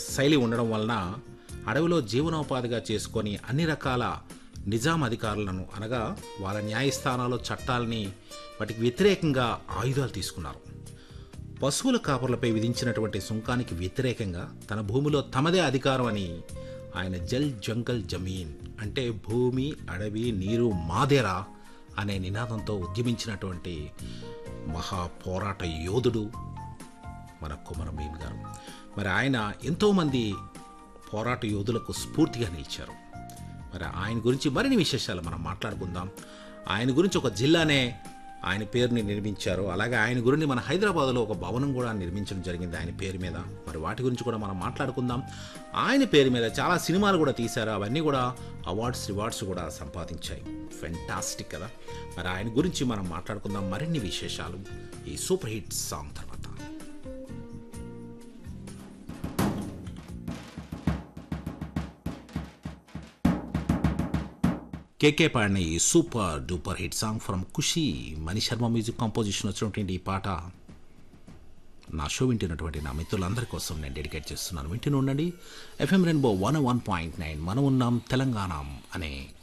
శైలి ఉండడం వలన అడవిలో జీవనోపాధిగా చేసుకొని అన్ని రకాల నిజాం అధికారులను అనగా వాళ్ళ న్యాయస్థానాలు చట్టాలని వాటికి వ్యతిరేకంగా ఆయుధాలు తీసుకున్నారు పశువుల కాపర్లపై విధించినటువంటి సుంకానికి వ్యతిరేకంగా తన భూమిలో తమదే అధికారం అని ఆయన జల్ జంగల్ జమీన్ అంటే భూమి అడవి నీరు మాదేరా అనే నినాదంతో ఉద్యమించినటువంటి మహా పోరాట యోధుడు మన కుమరం భీమ్ గారు మరి ఆయన ఎంతోమంది పోరాట యోధులకు స్ఫూర్తిగా నిలిచారు మరి ఆయన గురించి మరిన్ని విశేషాలు మనం మాట్లాడుకుందాం ఆయన గురించి ఒక జిల్లానే ఆయన పేరుని నిర్మించారు అలాగే ఆయన గురించి మన హైదరాబాద్లో ఒక భవనం కూడా నిర్మించడం జరిగింది ఆయన పేరు మీద మరి వాటి గురించి కూడా మనం మాట్లాడుకుందాం ఆయన పేరు మీద చాలా సినిమాలు కూడా తీశారు అవన్నీ కూడా అవార్డ్స్ రివార్డ్స్ కూడా సంపాదించాయి ఫెంటాస్టిక్ కదా మరి ఆయన గురించి మనం మాట్లాడుకుందాం మరిన్ని విశేషాలు ఈ సూపర్ హిట్ సాంగ్ తర్వాత కేకే పాడిన ఈ super duper hit song from Kushi Mani Sharma music composition వచ్చినటువంటి ఈ పాట నా షో వింటున్నటువంటి నా మిత్రులందరి కోసం నేను డెడికేట్ చేస్తున్నాను వింటూనే ఉండండి FM rainbow one one point nine మనం ఉన్నాం తెలంగాణ అనే